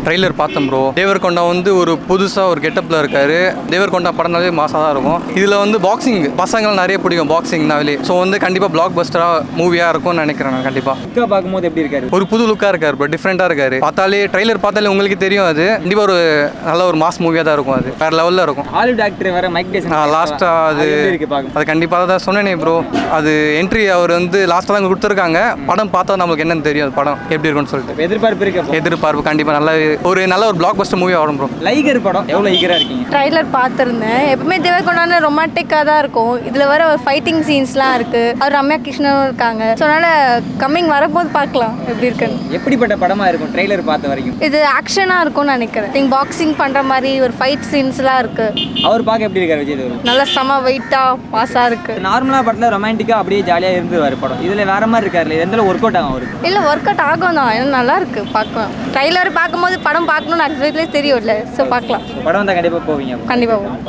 trailer பார்த்தேன் bro Deverakonda வந்து ஒரு புதுசாக ஒரு கெட்டப்பில் இருக்காரு தேவர்கொண்டா படம்னாலே மாசாக தான் இருக்கும் இதில் வந்து பாக்ஸிங் பசங்கள் நிறைய பிடிக்கும் பாக்ஸிங்னாலே ஸோ வந்து கண்டிப்பாக பிளாக் பஸ்டராக மூவியாக இருக்கும்னு நினைக்கிறேன் நான் கண்டிப்பாக லுக்காக பார்க்கும்போது எப்படி இருக்காரு ஒரு புது லுக்காக இருக்காரு ப்ரோ டிஃப்ரெண்ட்டாக இருக்காரு பார்த்தாலே ட்ரைலர் பார்த்தாலே உங்களுக்கு தெரியும் அது கண்டிப்பாக ஒரு நல்ல ஒரு மாஸ் மூவியாக தான் இருக்கும் அது வேறு லெவலில் இருக்கும் ஹாலிவுட் ஆக்டர் வேற மைக் டேசன் லாஸ்ட்டாக அது எப்படி இருக்கு பார்க்க அது கண்டிப்பாக தான் சொன்னேனே ப்ரோ அது என்ட்ரி அவர் வந்து லாஸ்ட்டாக தான் கொடுத்துருக்காங்க படம் பார்த்தா நம்மளுக்கு என்னன்னு தெரியும் அது படம் எப்படி இருக்கும்னு சொல்லிட்டு எதிர்பார்ப்பு இருக்கு எதிர்பார்ப்பு கண்டிப்பாக நல்ல ஒரு நல்ல ஒரு பிளாக் பஸ்டர் மூவி ஆகும் ப்ரோ லைகர் படம் எவ்வளோ ஈகரா இருக்கீங்க ட்ரைலர் பார்த்துருந்தேன் எப்பவுமே தேவகொண்டான ரொமான்டிக்காக தான் இருக்கும் இதில் வர ஃபைட்டிங் சீன்ஸ்லாம் இருக்குது அவர் ரம்யா கிருஷ்ணனும் இருக்காங்க ஸோ அதனால் கம்மிங் வரும்போது பார்க்கலாம் எப்படி இருக்குன்னு எப்படிப்பட்ட படமா இருக்கும் ட்ரெய்லர் பார்த்த வரைக்கும் இது ஆக்ஷனாக இருக்கும்னு நினைக்கிறேன் திங் பாக்ஸிங் பண்ணுற மாதிரி ஒரு ஃபைட் சீன்ஸ்லாம் இருக்குது அவர் பார்க்க எப்படி இருக்காரு விஜய் தேவ் நல்ல செம வெயிட்டாக பாஸாக இருக்குது நார்மலாக படத்தில் ரொமான்டிக்காக அப்படியே ஜாலியாக இருந்துவார் படம் இதில் வேற மாதிரி இருக்காரு எந்த ஒர்க் அவுட் ஆகும் அவருக்கு இல்லை ஒர்க் அவுட் ஆகும் தான் ஏன்னா நல்லா இருக்கு பார்க்கலாம் ட்ரைலர் பார்க்கும்போது படம் பார்க்கணும்னு ஆக்சுவலி தெரியும்ல ஸோ பார்க்கலாம் படம் தான் கண்டிப்பாக போவீங்க கண்டிப்பாக